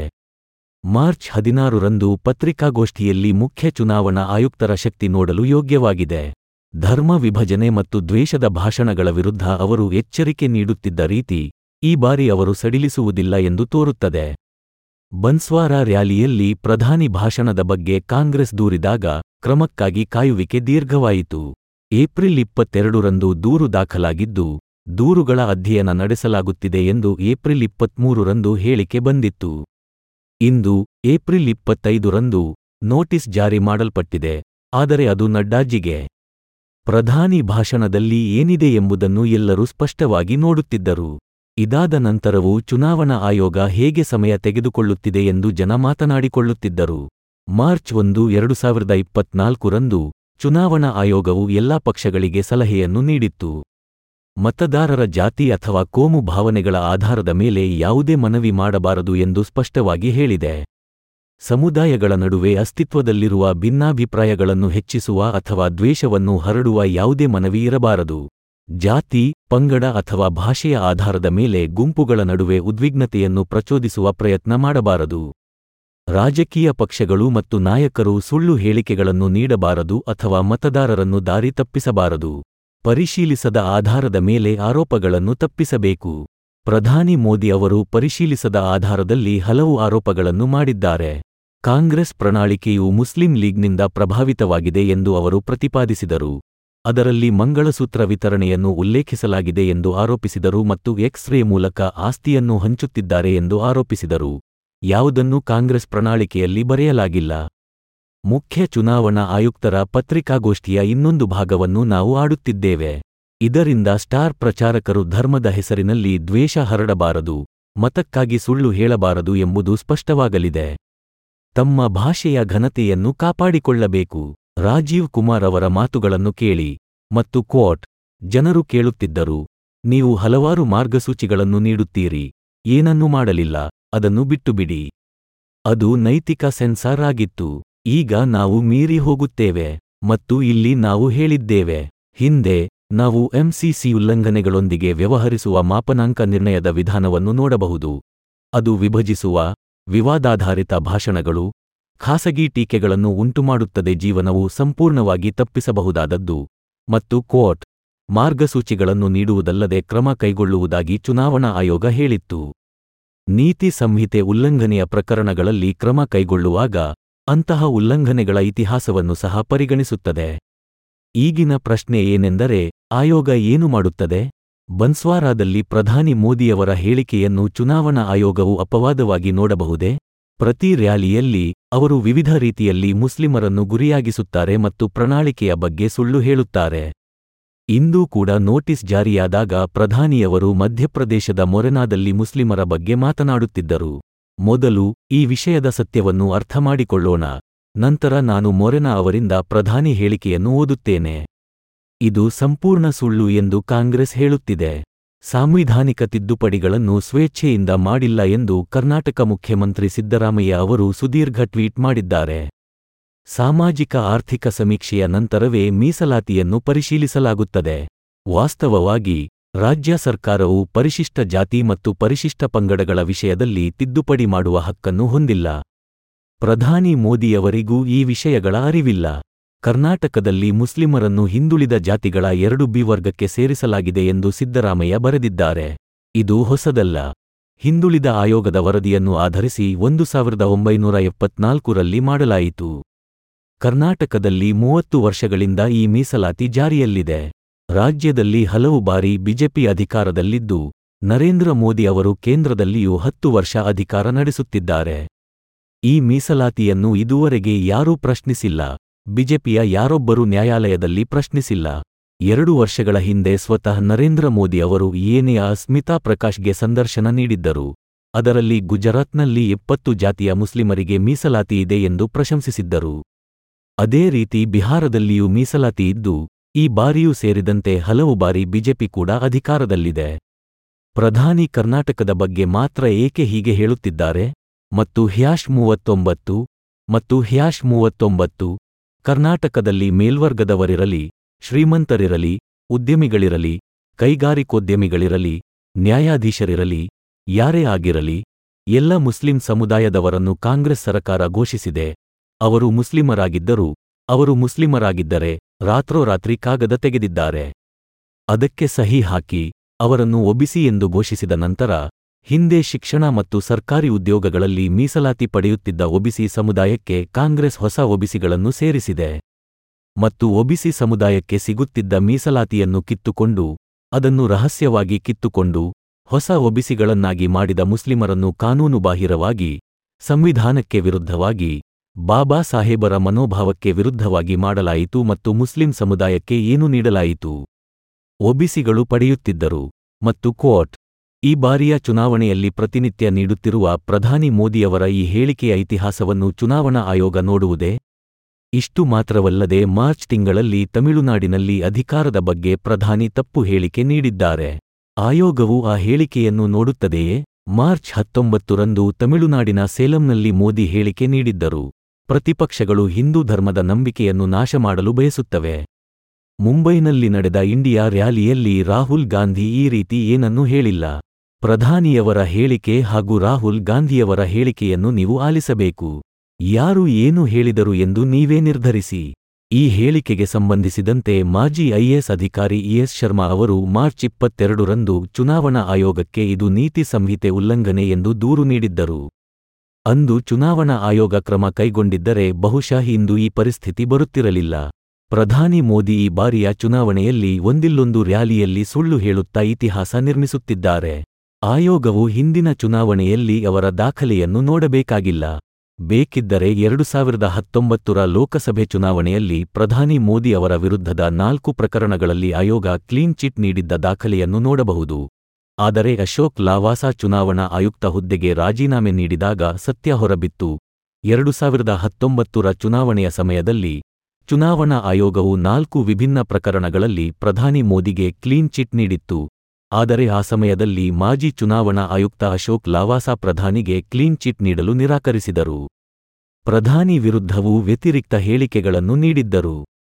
ಮಾರ್ಚ್ ಹದಿನಾರರಂದು ಪತ್ರಿಕಾಗೋಷ್ಠಿಯಲ್ಲಿ ಮುಖ್ಯ ಚುನಾವಣಾ ಆಯುಕ್ತರ ಶಕ್ತಿ ನೋಡಲು ಯೋಗ್ಯವಾಗಿದೆ ಧರ್ಮ ವಿಭಜನೆ ಮತ್ತು ದ್ವೇಷದ ಭಾಷಣಗಳ ವಿರುದ್ಧ ಅವರು ಎಚ್ಚರಿಕೆ ನೀಡುತ್ತಿದ್ದ ರೀತಿ ಈ ಬಾರಿ ಅವರು ಸಡಿಲಿಸುವುದಿಲ್ಲ ಎಂದು ತೋರುತ್ತದೆ ಬನ್ಸ್ವಾರ ರ್ಯಾಲಿಯಲ್ಲಿ ಪ್ರಧಾನಿ ಭಾಷಣದ ಬಗ್ಗೆ ಕಾಂಗ್ರೆಸ್ ದೂರಿದಾಗ ಕ್ರಮಕ್ಕಾಗಿ ಕಾಯುವಿಕೆ ದೀರ್ಘವಾಯಿತು ಏಪ್ರಿಲ್ ಇಪ್ಪತ್ತೆರಡರಂದು ದೂರು ದಾಖಲಾಗಿದ್ದು ದೂರುಗಳ ಅಧ್ಯಯನ ನಡೆಸಲಾಗುತ್ತಿದೆ ಎಂದು ಏಪ್ರಿಲ್ ಇಪ್ಪತ್ಮೂರರಂದು ಹೇಳಿಕೆ ಬಂದಿತ್ತು ಇಂದು ಏಪ್ರಿಲ್ ಇಪ್ಪತ್ತೈದರಂದು ನೋಟಿಸ್ ಜಾರಿ ಮಾಡಲ್ಪಟ್ಟಿದೆ ಆದರೆ ಅದು ನಡ್ಡಾಜಿಗೆ ಪ್ರಧಾನಿ ಭಾಷಣದಲ್ಲಿ ಏನಿದೆ ಎಂಬುದನ್ನು ಎಲ್ಲರೂ ಸ್ಪಷ್ಟವಾಗಿ ನೋಡುತ್ತಿದ್ದರು ಇದಾದ ನಂತರವೂ ಚುನಾವಣಾ ಆಯೋಗ ಹೇಗೆ ಸಮಯ ತೆಗೆದುಕೊಳ್ಳುತ್ತಿದೆ ಎಂದು ಜನ ಮಾತನಾಡಿಕೊಳ್ಳುತ್ತಿದ್ದರು ಮಾರ್ಚ್ ಒಂದು ಎರಡು ಸಾವಿರದ ಇಪ್ಪತ್ನಾಲ್ಕರಂದು ಚುನಾವಣಾ ಆಯೋಗವು ಎಲ್ಲಾ ಪಕ್ಷಗಳಿಗೆ ಸಲಹೆಯನ್ನು ನೀಡಿತ್ತು ಮತದಾರರ ಜಾತಿ ಅಥವಾ ಕೋಮು ಭಾವನೆಗಳ ಆಧಾರದ ಮೇಲೆ ಯಾವುದೇ ಮನವಿ ಮಾಡಬಾರದು ಎಂದು ಸ್ಪಷ್ಟವಾಗಿ ಹೇಳಿದೆ ಸಮುದಾಯಗಳ ನಡುವೆ ಅಸ್ತಿತ್ವದಲ್ಲಿರುವ ಭಿನ್ನಾಭಿಪ್ರಾಯಗಳನ್ನು ಹೆಚ್ಚಿಸುವ ಅಥವಾ ದ್ವೇಷವನ್ನು ಹರಡುವ ಯಾವುದೇ ಮನವಿ ಇರಬಾರದು ಜಾತಿ ಪಂಗಡ ಅಥವಾ ಭಾಷೆಯ ಆಧಾರದ ಮೇಲೆ ಗುಂಪುಗಳ ನಡುವೆ ಉದ್ವಿಗ್ನತೆಯನ್ನು ಪ್ರಚೋದಿಸುವ ಪ್ರಯತ್ನ ಮಾಡಬಾರದು ರಾಜಕೀಯ ಪಕ್ಷಗಳು ಮತ್ತು ನಾಯಕರು ಸುಳ್ಳು ಹೇಳಿಕೆಗಳನ್ನು ನೀಡಬಾರದು ಅಥವಾ ಮತದಾರರನ್ನು ದಾರಿ ತಪ್ಪಿಸಬಾರದು ಪರಿಶೀಲಿಸದ ಆಧಾರದ ಮೇಲೆ ಆರೋಪಗಳನ್ನು ತಪ್ಪಿಸಬೇಕು ಪ್ರಧಾನಿ ಮೋದಿ ಅವರು ಪರಿಶೀಲಿಸದ ಆಧಾರದಲ್ಲಿ ಹಲವು ಆರೋಪಗಳನ್ನು ಮಾಡಿದ್ದಾರೆ ಕಾಂಗ್ರೆಸ್ ಪ್ರಣಾಳಿಕೆಯು ಮುಸ್ಲಿಂ ಲೀಗ್ನಿಂದ ಪ್ರಭಾವಿತವಾಗಿದೆ ಎಂದು ಅವರು ಪ್ರತಿಪಾದಿಸಿದರು ಅದರಲ್ಲಿ ಮಂಗಳಸೂತ್ರ ವಿತರಣೆಯನ್ನು ಉಲ್ಲೇಖಿಸಲಾಗಿದೆ ಎಂದು ಆರೋಪಿಸಿದರು ಮತ್ತು ಎಕ್ಸ್ ರೇ ಮೂಲಕ ಆಸ್ತಿಯನ್ನು ಹಂಚುತ್ತಿದ್ದಾರೆ ಎಂದು ಆರೋಪಿಸಿದರು ಯಾವುದನ್ನೂ ಕಾಂಗ್ರೆಸ್ ಪ್ರಣಾಳಿಕೆಯಲ್ಲಿ ಬರೆಯಲಾಗಿಲ್ಲ ಮುಖ್ಯ ಚುನಾವಣಾ ಆಯುಕ್ತರ ಪತ್ರಿಕಾಗೋಷ್ಠಿಯ ಇನ್ನೊಂದು ಭಾಗವನ್ನು ನಾವು ಆಡುತ್ತಿದ್ದೇವೆ ಇದರಿಂದ ಸ್ಟಾರ್ ಪ್ರಚಾರಕರು ಧರ್ಮದ ಹೆಸರಿನಲ್ಲಿ ದ್ವೇಷ ಹರಡಬಾರದು ಮತಕ್ಕಾಗಿ ಸುಳ್ಳು ಹೇಳಬಾರದು ಎಂಬುದು ಸ್ಪಷ್ಟವಾಗಲಿದೆ ತಮ್ಮ ಭಾಷೆಯ ಘನತೆಯನ್ನು ಕಾಪಾಡಿಕೊಳ್ಳಬೇಕು ರಾಜೀವ್ ಕುಮಾರ್ ಅವರ ಮಾತುಗಳನ್ನು ಕೇಳಿ ಮತ್ತು ಕ್ವಾಟ್ ಜನರು ಕೇಳುತ್ತಿದ್ದರು ನೀವು ಹಲವಾರು ಮಾರ್ಗಸೂಚಿಗಳನ್ನು ನೀಡುತ್ತೀರಿ ಏನನ್ನೂ ಮಾಡಲಿಲ್ಲ ಅದನ್ನು ಬಿಟ್ಟುಬಿಡಿ ಅದು ನೈತಿಕ ಸೆನ್ಸಾರ್ ಆಗಿತ್ತು ಈಗ ನಾವು ಮೀರಿ ಹೋಗುತ್ತೇವೆ ಮತ್ತು ಇಲ್ಲಿ ನಾವು ಹೇಳಿದ್ದೇವೆ ಹಿಂದೆ ನಾವು ಎಂಸಿಸಿ ಉಲ್ಲಂಘನೆಗಳೊಂದಿಗೆ ವ್ಯವಹರಿಸುವ ಮಾಪನಾಂಕ ನಿರ್ಣಯದ ವಿಧಾನವನ್ನು ನೋಡಬಹುದು ಅದು ವಿಭಜಿಸುವ ವಿವಾದಾಧಾರಿತ ಭಾಷಣಗಳು ಖಾಸಗಿ ಟೀಕೆಗಳನ್ನು ಉಂಟುಮಾಡುತ್ತದೆ ಜೀವನವು ಸಂಪೂರ್ಣವಾಗಿ ತಪ್ಪಿಸಬಹುದಾದದ್ದು ಮತ್ತು ಕೋರ್ಟ್ ಮಾರ್ಗಸೂಚಿಗಳನ್ನು ನೀಡುವುದಲ್ಲದೆ ಕ್ರಮ ಕೈಗೊಳ್ಳುವುದಾಗಿ ಚುನಾವಣಾ ಆಯೋಗ ಹೇಳಿತ್ತು ನೀತಿ ಸಂಹಿತೆ ಉಲ್ಲಂಘನೆಯ ಪ್ರಕರಣಗಳಲ್ಲಿ ಕ್ರಮ ಕೈಗೊಳ್ಳುವಾಗ ಅಂತಹ ಉಲ್ಲಂಘನೆಗಳ ಇತಿಹಾಸವನ್ನು ಸಹ ಪರಿಗಣಿಸುತ್ತದೆ ಈಗಿನ ಪ್ರಶ್ನೆ ಏನೆಂದರೆ ಆಯೋಗ ಏನು ಮಾಡುತ್ತದೆ ಬನ್ಸ್ವಾರಾದಲ್ಲಿ ಪ್ರಧಾನಿ ಮೋದಿಯವರ ಹೇಳಿಕೆಯನ್ನು ಚುನಾವಣಾ ಆಯೋಗವು ಅಪವಾದವಾಗಿ ನೋಡಬಹುದೇ ಪ್ರತಿ ರ್ಯಾಲಿಯಲ್ಲಿ ಅವರು ವಿವಿಧ ರೀತಿಯಲ್ಲಿ ಮುಸ್ಲಿಮರನ್ನು ಗುರಿಯಾಗಿಸುತ್ತಾರೆ ಮತ್ತು ಪ್ರಣಾಳಿಕೆಯ ಬಗ್ಗೆ ಸುಳ್ಳು ಹೇಳುತ್ತಾರೆ ಇಂದೂ ಕೂಡ ನೋಟಿಸ್ ಜಾರಿಯಾದಾಗ ಪ್ರಧಾನಿಯವರು ಮಧ್ಯಪ್ರದೇಶದ ಮೊರೆನಾದಲ್ಲಿ ಮುಸ್ಲಿಮರ ಬಗ್ಗೆ ಮಾತನಾಡುತ್ತಿದ್ದರು ಮೊದಲು ಈ ವಿಷಯದ ಸತ್ಯವನ್ನು ಅರ್ಥಮಾಡಿಕೊಳ್ಳೋಣ ನಂತರ ನಾನು ಮೊರೆನಾ ಅವರಿಂದ ಪ್ರಧಾನಿ ಹೇಳಿಕೆಯನ್ನು ಓದುತ್ತೇನೆ ಇದು ಸಂಪೂರ್ಣ ಸುಳ್ಳು ಎಂದು ಕಾಂಗ್ರೆಸ್ ಹೇಳುತ್ತಿದೆ ಸಾಂವಿಧಾನಿಕ ತಿದ್ದುಪಡಿಗಳನ್ನು ಸ್ವೇಚ್ಛೆಯಿಂದ ಮಾಡಿಲ್ಲ ಎಂದು ಕರ್ನಾಟಕ ಮುಖ್ಯಮಂತ್ರಿ ಸಿದ್ದರಾಮಯ್ಯ ಅವರು ಸುದೀರ್ಘ ಟ್ವೀಟ್ ಮಾಡಿದ್ದಾರೆ ಸಾಮಾಜಿಕ ಆರ್ಥಿಕ ಸಮೀಕ್ಷೆಯ ನಂತರವೇ ಮೀಸಲಾತಿಯನ್ನು ಪರಿಶೀಲಿಸಲಾಗುತ್ತದೆ ವಾಸ್ತವವಾಗಿ ರಾಜ್ಯ ಸರ್ಕಾರವು ಪರಿಶಿಷ್ಟ ಜಾತಿ ಮತ್ತು ಪರಿಶಿಷ್ಟ ಪಂಗಡಗಳ ವಿಷಯದಲ್ಲಿ ತಿದ್ದುಪಡಿ ಮಾಡುವ ಹಕ್ಕನ್ನು ಹೊಂದಿಲ್ಲ ಪ್ರಧಾನಿ ಮೋದಿಯವರಿಗೂ ಈ ವಿಷಯಗಳ ಅರಿವಿಲ್ಲ ಕರ್ನಾಟಕದಲ್ಲಿ ಮುಸ್ಲಿಮರನ್ನು ಹಿಂದುಳಿದ ಜಾತಿಗಳ ಎರಡು ಬಿ ವರ್ಗಕ್ಕೆ ಸೇರಿಸಲಾಗಿದೆ ಎಂದು ಸಿದ್ದರಾಮಯ್ಯ ಬರೆದಿದ್ದಾರೆ ಇದು ಹೊಸದಲ್ಲ ಹಿಂದುಳಿದ ಆಯೋಗದ ವರದಿಯನ್ನು ಆಧರಿಸಿ ಒಂದು ಸಾವಿರದ ಒಂಬೈನೂರ ಎಪ್ಪತ್ನಾಲ್ಕರಲ್ಲಿ ಮಾಡಲಾಯಿತು ಕರ್ನಾಟಕದಲ್ಲಿ ಮೂವತ್ತು ವರ್ಷಗಳಿಂದ ಈ ಮೀಸಲಾತಿ ಜಾರಿಯಲ್ಲಿದೆ ರಾಜ್ಯದಲ್ಲಿ ಹಲವು ಬಾರಿ ಬಿಜೆಪಿ ಅಧಿಕಾರದಲ್ಲಿದ್ದು ನರೇಂದ್ರ ಮೋದಿ ಅವರು ಕೇಂದ್ರದಲ್ಲಿಯೂ ಹತ್ತು ವರ್ಷ ಅಧಿಕಾರ ನಡೆಸುತ್ತಿದ್ದಾರೆ ಈ ಮೀಸಲಾತಿಯನ್ನು ಇದುವರೆಗೆ ಯಾರೂ ಪ್ರಶ್ನಿಸಿಲ್ಲ ಬಿಜೆಪಿಯ ಯಾರೊಬ್ಬರೂ ನ್ಯಾಯಾಲಯದಲ್ಲಿ ಪ್ರಶ್ನಿಸಿಲ್ಲ ಎರಡು ವರ್ಷಗಳ ಹಿಂದೆ ಸ್ವತಃ ನರೇಂದ್ರ ಮೋದಿ ಅವರು ಏನೆಯ ಸ್ಮಿತಾ ಪ್ರಕಾಶ್ಗೆ ಸಂದರ್ಶನ ನೀಡಿದ್ದರು ಅದರಲ್ಲಿ ಗುಜರಾತ್ನಲ್ಲಿ ಎಪ್ಪತ್ತು ಜಾತಿಯ ಮುಸ್ಲಿಮರಿಗೆ ಮೀಸಲಾತಿ ಇದೆ ಎಂದು ಪ್ರಶಂಸಿಸಿದ್ದರು ಅದೇ ರೀತಿ ಬಿಹಾರದಲ್ಲಿಯೂ ಮೀಸಲಾತಿ ಇದ್ದು ಈ ಬಾರಿಯೂ ಸೇರಿದಂತೆ ಹಲವು ಬಾರಿ ಬಿಜೆಪಿ ಕೂಡ ಅಧಿಕಾರದಲ್ಲಿದೆ ಪ್ರಧಾನಿ ಕರ್ನಾಟಕದ ಬಗ್ಗೆ ಮಾತ್ರ ಏಕೆ ಹೀಗೆ ಹೇಳುತ್ತಿದ್ದಾರೆ ಮತ್ತು ಹ್ಯಾಶ್ ಮೂವತ್ತೊಂಬತ್ತು ಮತ್ತು ಹ್ಯಾಶ್ ಮೂವತ್ತೊಂಬತ್ತು ಕರ್ನಾಟಕದಲ್ಲಿ ಮೇಲ್ವರ್ಗದವರಿರಲಿ ಶ್ರೀಮಂತರಿರಲಿ ಉದ್ಯಮಿಗಳಿರಲಿ ಕೈಗಾರಿಕೋದ್ಯಮಿಗಳಿರಲಿ ನ್ಯಾಯಾಧೀಶರಿರಲಿ ಯಾರೇ ಆಗಿರಲಿ ಎಲ್ಲ ಮುಸ್ಲಿಂ ಸಮುದಾಯದವರನ್ನು ಕಾಂಗ್ರೆಸ್ ಸರಕಾರ ಘೋಷಿಸಿದೆ ಅವರು ಮುಸ್ಲಿಮರಾಗಿದ್ದರೂ ಅವರು ಮುಸ್ಲಿಮರಾಗಿದ್ದರೆ ರಾತ್ರೋರಾತ್ರಿ ಕಾಗದ ತೆಗೆದಿದ್ದಾರೆ ಅದಕ್ಕೆ ಸಹಿ ಹಾಕಿ ಅವರನ್ನು ಒಬಿಸಿ ಎಂದು ಘೋಷಿಸಿದ ನಂತರ ಹಿಂದೆ ಶಿಕ್ಷಣ ಮತ್ತು ಸರ್ಕಾರಿ ಉದ್ಯೋಗಗಳಲ್ಲಿ ಮೀಸಲಾತಿ ಪಡೆಯುತ್ತಿದ್ದ ಒಬಿಸಿ ಸಮುದಾಯಕ್ಕೆ ಕಾಂಗ್ರೆಸ್ ಹೊಸ ಒಬಿಸಿಗಳನ್ನು ಸೇರಿಸಿದೆ ಮತ್ತು ಒಬಿಸಿ ಸಮುದಾಯಕ್ಕೆ ಸಿಗುತ್ತಿದ್ದ ಮೀಸಲಾತಿಯನ್ನು ಕಿತ್ತುಕೊಂಡು ಅದನ್ನು ರಹಸ್ಯವಾಗಿ ಕಿತ್ತುಕೊಂಡು ಹೊಸ ಒಬಿಸಿಗಳನ್ನಾಗಿ ಮಾಡಿದ ಮುಸ್ಲಿಮರನ್ನು ಕಾನೂನುಬಾಹಿರವಾಗಿ ಸಂವಿಧಾನಕ್ಕೆ ವಿರುದ್ಧವಾಗಿ ಬಾಬಾ ಸಾಹೇಬರ ಮನೋಭಾವಕ್ಕೆ ವಿರುದ್ಧವಾಗಿ ಮಾಡಲಾಯಿತು ಮತ್ತು ಮುಸ್ಲಿಂ ಸಮುದಾಯಕ್ಕೆ ಏನು ನೀಡಲಾಯಿತು ಒಬಿಸಿಗಳು ಪಡೆಯುತ್ತಿದ್ದರು ಮತ್ತು ಕೋರ್ಟ್ ಈ ಬಾರಿಯ ಚುನಾವಣೆಯಲ್ಲಿ ಪ್ರತಿನಿತ್ಯ ನೀಡುತ್ತಿರುವ ಪ್ರಧಾನಿ ಮೋದಿಯವರ ಈ ಹೇಳಿಕೆಯ ಇತಿಹಾಸವನ್ನು ಚುನಾವಣಾ ಆಯೋಗ ನೋಡುವುದೇ ಇಷ್ಟು ಮಾತ್ರವಲ್ಲದೆ ಮಾರ್ಚ್ ತಿಂಗಳಲ್ಲಿ ತಮಿಳುನಾಡಿನಲ್ಲಿ ಅಧಿಕಾರದ ಬಗ್ಗೆ ಪ್ರಧಾನಿ ತಪ್ಪು ಹೇಳಿಕೆ ನೀಡಿದ್ದಾರೆ ಆಯೋಗವು ಆ ಹೇಳಿಕೆಯನ್ನು ನೋಡುತ್ತದೆಯೇ ಮಾರ್ಚ್ ಹತ್ತೊಂಬತ್ತರಂದು ತಮಿಳುನಾಡಿನ ಸೇಲಂನಲ್ಲಿ ಮೋದಿ ಹೇಳಿಕೆ ನೀಡಿದ್ದರು ಪ್ರತಿಪಕ್ಷಗಳು ಹಿಂದೂ ಧರ್ಮದ ನಂಬಿಕೆಯನ್ನು ನಾಶ ಮಾಡಲು ಬಯಸುತ್ತವೆ ಮುಂಬೈನಲ್ಲಿ ನಡೆದ ಇಂಡಿಯಾ ರ್ಯಾಲಿಯಲ್ಲಿ ರಾಹುಲ್ ಗಾಂಧಿ ಈ ರೀತಿ ಏನನ್ನೂ ಹೇಳಿಲ್ಲ ಪ್ರಧಾನಿಯವರ ಹೇಳಿಕೆ ಹಾಗೂ ರಾಹುಲ್ ಗಾಂಧಿಯವರ ಹೇಳಿಕೆಯನ್ನು ನೀವು ಆಲಿಸಬೇಕು ಯಾರು ಏನು ಹೇಳಿದರು ಎಂದು ನೀವೇ ನಿರ್ಧರಿಸಿ ಈ ಹೇಳಿಕೆಗೆ ಸಂಬಂಧಿಸಿದಂತೆ ಮಾಜಿ ಐಎಎಸ್ ಅಧಿಕಾರಿ ಇಎಸ್ ಶರ್ಮಾ ಅವರು ಮಾರ್ಚ್ ಇಪ್ಪತ್ತೆರಡರಂದು ಚುನಾವಣಾ ಆಯೋಗಕ್ಕೆ ಇದು ನೀತಿ ಸಂಹಿತೆ ಉಲ್ಲಂಘನೆ ಎಂದು ದೂರು ನೀಡಿದ್ದರು ಅಂದು ಚುನಾವಣಾ ಆಯೋಗ ಕ್ರಮ ಕೈಗೊಂಡಿದ್ದರೆ ಬಹುಶಃ ಇಂದು ಈ ಪರಿಸ್ಥಿತಿ ಬರುತ್ತಿರಲಿಲ್ಲ ಪ್ರಧಾನಿ ಮೋದಿ ಈ ಬಾರಿಯ ಚುನಾವಣೆಯಲ್ಲಿ ಒಂದಿಲ್ಲೊಂದು ರ್ಯಾಲಿಯಲ್ಲಿ ಸುಳ್ಳು ಹೇಳುತ್ತಾ ಇತಿಹಾಸ ನಿರ್ಮಿಸುತ್ತಿದ್ದಾರೆ ಆಯೋಗವು ಹಿಂದಿನ ಚುನಾವಣೆಯಲ್ಲಿ ಅವರ ದಾಖಲೆಯನ್ನು ನೋಡಬೇಕಾಗಿಲ್ಲ ಬೇಕಿದ್ದರೆ ಎರಡು ಸಾವಿರದ ಹತ್ತೊಂಬತ್ತರ ಲೋಕಸಭೆ ಚುನಾವಣೆಯಲ್ಲಿ ಪ್ರಧಾನಿ ಮೋದಿ ಅವರ ವಿರುದ್ಧದ ನಾಲ್ಕು ಪ್ರಕರಣಗಳಲ್ಲಿ ಆಯೋಗ ಕ್ಲೀನ್ ಚಿಟ್ ನೀಡಿದ್ದ ದಾಖಲೆಯನ್ನು ನೋಡಬಹುದು ಆದರೆ ಅಶೋಕ್ ಲಾವಾಸಾ ಚುನಾವಣಾ ಆಯುಕ್ತ ಹುದ್ದೆಗೆ ರಾಜೀನಾಮೆ ನೀಡಿದಾಗ ಸತ್ಯ ಹೊರಬಿತ್ತು ಎರಡು ಸಾವಿರದ ಹತ್ತೊಂಬತ್ತರ ಚುನಾವಣೆಯ ಸಮಯದಲ್ಲಿ ಚುನಾವಣಾ ಆಯೋಗವು ನಾಲ್ಕು ವಿಭಿನ್ನ ಪ್ರಕರಣಗಳಲ್ಲಿ ಪ್ರಧಾನಿ ಮೋದಿಗೆ ಕ್ಲೀನ್ ಚಿಟ್ ನೀಡಿತ್ತು ಆದರೆ ಆ ಸಮಯದಲ್ಲಿ ಮಾಜಿ ಚುನಾವಣಾ ಆಯುಕ್ತ ಅಶೋಕ್ ಲಾವಾಸಾ ಪ್ರಧಾನಿಗೆ ಕ್ಲೀನ್ ಚಿಟ್ ನೀಡಲು ನಿರಾಕರಿಸಿದರು ಪ್ರಧಾನಿ ವಿರುದ್ಧವೂ ವ್ಯತಿರಿಕ್ತ ಹೇಳಿಕೆಗಳನ್ನು ನೀಡಿದ್ದರು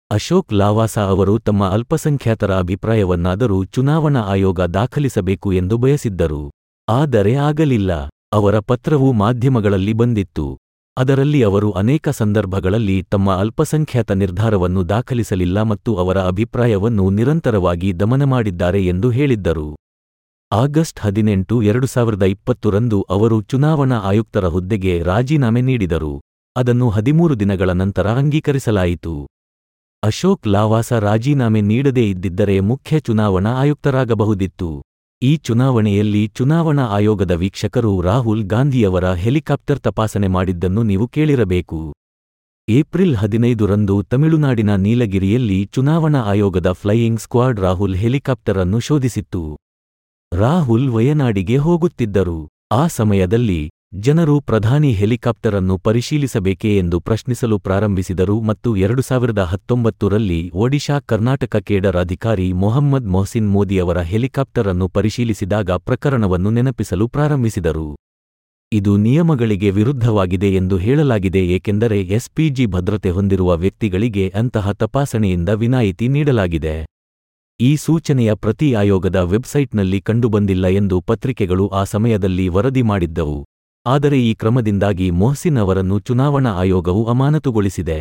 ಅಶೋಕ್ ಲಾವಾಸಾ ಅವರು ತಮ್ಮ ಅಲ್ಪಸಂಖ್ಯಾತರ ಅಭಿಪ್ರಾಯವನ್ನಾದರೂ ಚುನಾವಣಾ ಆಯೋಗ ದಾಖಲಿಸಬೇಕು ಎಂದು ಬಯಸಿದ್ದರು ಆದರೆ ಆಗಲಿಲ್ಲ ಅವರ ಪತ್ರವು ಮಾಧ್ಯಮಗಳಲ್ಲಿ ಬಂದಿತ್ತು ಅದರಲ್ಲಿ ಅವರು ಅನೇಕ ಸಂದರ್ಭಗಳಲ್ಲಿ ತಮ್ಮ ಅಲ್ಪಸಂಖ್ಯಾತ ನಿರ್ಧಾರವನ್ನು ದಾಖಲಿಸಲಿಲ್ಲ ಮತ್ತು ಅವರ ಅಭಿಪ್ರಾಯವನ್ನು ನಿರಂತರವಾಗಿ ದಮನ ಮಾಡಿದ್ದಾರೆ ಎಂದು ಹೇಳಿದ್ದರು ಆಗಸ್ಟ್ ಹದಿನೆಂಟು ಎರಡು ಸಾವಿರದ ಇಪ್ಪತ್ತರಂದು ಅವರು ಚುನಾವಣಾ ಆಯುಕ್ತರ ಹುದ್ದೆಗೆ ರಾಜೀನಾಮೆ ನೀಡಿದರು ಅದನ್ನು ಹದಿಮೂರು ದಿನಗಳ ನಂತರ ಅಂಗೀಕರಿಸಲಾಯಿತು ಅಶೋಕ್ ಲಾವಾಸ ರಾಜೀನಾಮೆ ನೀಡದೇ ಇದ್ದಿದ್ದರೆ ಮುಖ್ಯ ಚುನಾವಣಾ ಆಯುಕ್ತರಾಗಬಹುದಿತ್ತು ಈ ಚುನಾವಣೆಯಲ್ಲಿ ಚುನಾವಣಾ ಆಯೋಗದ ವೀಕ್ಷಕರು ರಾಹುಲ್ ಗಾಂಧಿಯವರ ಹೆಲಿಕಾಪ್ಟರ್ ತಪಾಸಣೆ ಮಾಡಿದ್ದನ್ನು ನೀವು ಕೇಳಿರಬೇಕು ಏಪ್ರಿಲ್ ಹದಿನೈದರಂದು ತಮಿಳುನಾಡಿನ ನೀಲಗಿರಿಯಲ್ಲಿ ಚುನಾವಣಾ ಆಯೋಗದ ಫ್ಲೈಯಿಂಗ್ ಸ್ಕ್ವಾಡ್ ರಾಹುಲ್ ಹೆಲಿಕಾಪ್ಟರ್ ಅನ್ನು ಶೋಧಿಸಿತ್ತು ರಾಹುಲ್ ವಯನಾಡಿಗೆ ಹೋಗುತ್ತಿದ್ದರು ಆ ಸಮಯದಲ್ಲಿ ಜನರು ಪ್ರಧಾನಿ ಹೆಲಿಕಾಪ್ಟರ್ ಅನ್ನು ಪರಿಶೀಲಿಸಬೇಕೇ ಎಂದು ಪ್ರಶ್ನಿಸಲು ಪ್ರಾರಂಭಿಸಿದರು ಮತ್ತು ಎರಡು ಸಾವಿರದ ಹತ್ತೊಂಬತ್ತರಲ್ಲಿ ಒಡಿಶಾ ಕರ್ನಾಟಕ ಕೇಡರ್ ಅಧಿಕಾರಿ ಮೊಹಮ್ಮದ್ ಮೊಹಸಿನ್ ಮೋದಿಯವರ ಹೆಲಿಕಾಪ್ಟರ್ ಅನ್ನು ಪರಿಶೀಲಿಸಿದಾಗ ಪ್ರಕರಣವನ್ನು ನೆನಪಿಸಲು ಪ್ರಾರಂಭಿಸಿದರು ಇದು ನಿಯಮಗಳಿಗೆ ವಿರುದ್ಧವಾಗಿದೆ ಎಂದು ಹೇಳಲಾಗಿದೆ ಏಕೆಂದರೆ ಎಸ್ಪಿಜಿ ಭದ್ರತೆ ಹೊಂದಿರುವ ವ್ಯಕ್ತಿಗಳಿಗೆ ಅಂತಹ ತಪಾಸಣೆಯಿಂದ ವಿನಾಯಿತಿ ನೀಡಲಾಗಿದೆ ಈ ಸೂಚನೆಯ ಪ್ರತಿ ಆಯೋಗದ ವೆಬ್ಸೈಟ್ನಲ್ಲಿ ಕಂಡುಬಂದಿಲ್ಲ ಎಂದು ಪತ್ರಿಕೆಗಳು ಆ ಸಮಯದಲ್ಲಿ ವರದಿ ಮಾಡಿದ್ದವು ಆದರೆ ಈ ಕ್ರಮದಿಂದಾಗಿ ಮೊಹಸಿನ್ ಅವರನ್ನು ಚುನಾವಣಾ ಆಯೋಗವು ಅಮಾನತುಗೊಳಿಸಿದೆ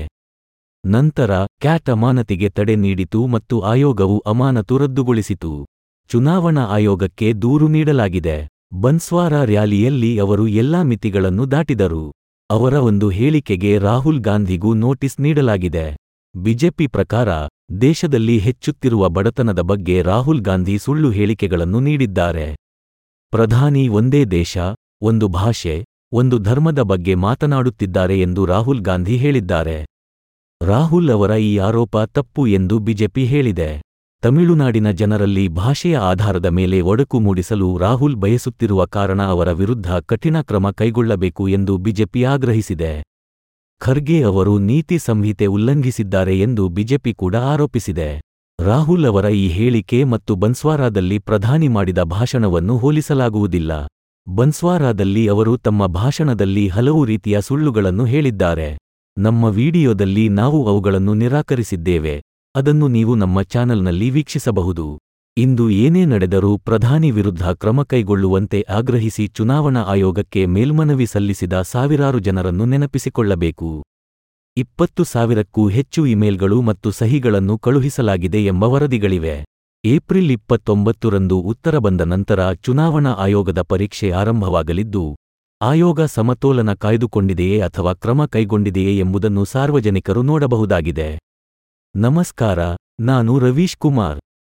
ನಂತರ ಕ್ಯಾಟ್ ಅಮಾನತಿಗೆ ತಡೆ ನೀಡಿತು ಮತ್ತು ಆಯೋಗವು ಅಮಾನತು ರದ್ದುಗೊಳಿಸಿತು ಚುನಾವಣಾ ಆಯೋಗಕ್ಕೆ ದೂರು ನೀಡಲಾಗಿದೆ ಬನ್ಸ್ವಾರ ರ್ಯಾಲಿಯಲ್ಲಿ ಅವರು ಎಲ್ಲಾ ಮಿತಿಗಳನ್ನು ದಾಟಿದರು ಅವರ ಒಂದು ಹೇಳಿಕೆಗೆ ರಾಹುಲ್ ಗಾಂಧಿಗೂ ನೋಟಿಸ್ ನೀಡಲಾಗಿದೆ ಬಿಜೆಪಿ ಪ್ರಕಾರ ದೇಶದಲ್ಲಿ ಹೆಚ್ಚುತ್ತಿರುವ ಬಡತನದ ಬಗ್ಗೆ ರಾಹುಲ್ ಗಾಂಧಿ ಸುಳ್ಳು ಹೇಳಿಕೆಗಳನ್ನು ನೀಡಿದ್ದಾರೆ ಪ್ರಧಾನಿ ಒಂದೇ ದೇಶ ಒಂದು ಭಾಷೆ ಒಂದು ಧರ್ಮದ ಬಗ್ಗೆ ಮಾತನಾಡುತ್ತಿದ್ದಾರೆ ಎಂದು ರಾಹುಲ್ ಗಾಂಧಿ ಹೇಳಿದ್ದಾರೆ ರಾಹುಲ್ ಅವರ ಈ ಆರೋಪ ತಪ್ಪು ಎಂದು ಬಿಜೆಪಿ ಹೇಳಿದೆ ತಮಿಳುನಾಡಿನ ಜನರಲ್ಲಿ ಭಾಷೆಯ ಆಧಾರದ ಮೇಲೆ ಒಡಕು ಮೂಡಿಸಲು ರಾಹುಲ್ ಬಯಸುತ್ತಿರುವ ಕಾರಣ ಅವರ ವಿರುದ್ಧ ಕಠಿಣ ಕ್ರಮ ಕೈಗೊಳ್ಳಬೇಕು ಎಂದು ಬಿಜೆಪಿ ಆಗ್ರಹಿಸಿದೆ ಖರ್ಗೆ ಅವರು ನೀತಿ ಸಂಹಿತೆ ಉಲ್ಲಂಘಿಸಿದ್ದಾರೆ ಎಂದು ಬಿಜೆಪಿ ಕೂಡ ಆರೋಪಿಸಿದೆ ರಾಹುಲ್ ಅವರ ಈ ಹೇಳಿಕೆ ಮತ್ತು ಬನ್ಸ್ವಾರಾದಲ್ಲಿ ಪ್ರಧಾನಿ ಮಾಡಿದ ಭಾಷಣವನ್ನು ಹೋಲಿಸಲಾಗುವುದಿಲ್ಲ ಬನ್ಸ್ವಾರಾದಲ್ಲಿ ಅವರು ತಮ್ಮ ಭಾಷಣದಲ್ಲಿ ಹಲವು ರೀತಿಯ ಸುಳ್ಳುಗಳನ್ನು ಹೇಳಿದ್ದಾರೆ ನಮ್ಮ ವಿಡಿಯೋದಲ್ಲಿ ನಾವು ಅವುಗಳನ್ನು ನಿರಾಕರಿಸಿದ್ದೇವೆ ಅದನ್ನು ನೀವು ನಮ್ಮ ಚಾನಲ್ನಲ್ಲಿ ವೀಕ್ಷಿಸಬಹುದು ಇಂದು ಏನೇ ನಡೆದರೂ ಪ್ರಧಾನಿ ವಿರುದ್ಧ ಕ್ರಮ ಕೈಗೊಳ್ಳುವಂತೆ ಆಗ್ರಹಿಸಿ ಚುನಾವಣಾ ಆಯೋಗಕ್ಕೆ ಮೇಲ್ಮನವಿ ಸಲ್ಲಿಸಿದ ಸಾವಿರಾರು ಜನರನ್ನು ನೆನಪಿಸಿಕೊಳ್ಳಬೇಕು ಇಪ್ಪತ್ತು ಸಾವಿರಕ್ಕೂ ಹೆಚ್ಚು ಇಮೇಲ್ಗಳು ಮತ್ತು ಸಹಿಗಳನ್ನು ಕಳುಹಿಸಲಾಗಿದೆ ಎಂಬ ವರದಿಗಳಿವೆ ಏಪ್ರಿಲ್ ಇಪ್ಪತ್ತೊಂಬತ್ತರಂದು ಉತ್ತರ ಬಂದ ನಂತರ ಚುನಾವಣಾ ಆಯೋಗದ ಪರೀಕ್ಷೆ ಆರಂಭವಾಗಲಿದ್ದು ಆಯೋಗ ಸಮತೋಲನ ಕಾಯ್ದುಕೊಂಡಿದೆಯೇ ಅಥವಾ ಕ್ರಮ ಕೈಗೊಂಡಿದೆಯೇ ಎಂಬುದನ್ನು ಸಾರ್ವಜನಿಕರು ನೋಡಬಹುದಾಗಿದೆ ನಮಸ್ಕಾರ ನಾನು ರವೀಶ್ ಕುಮಾರ್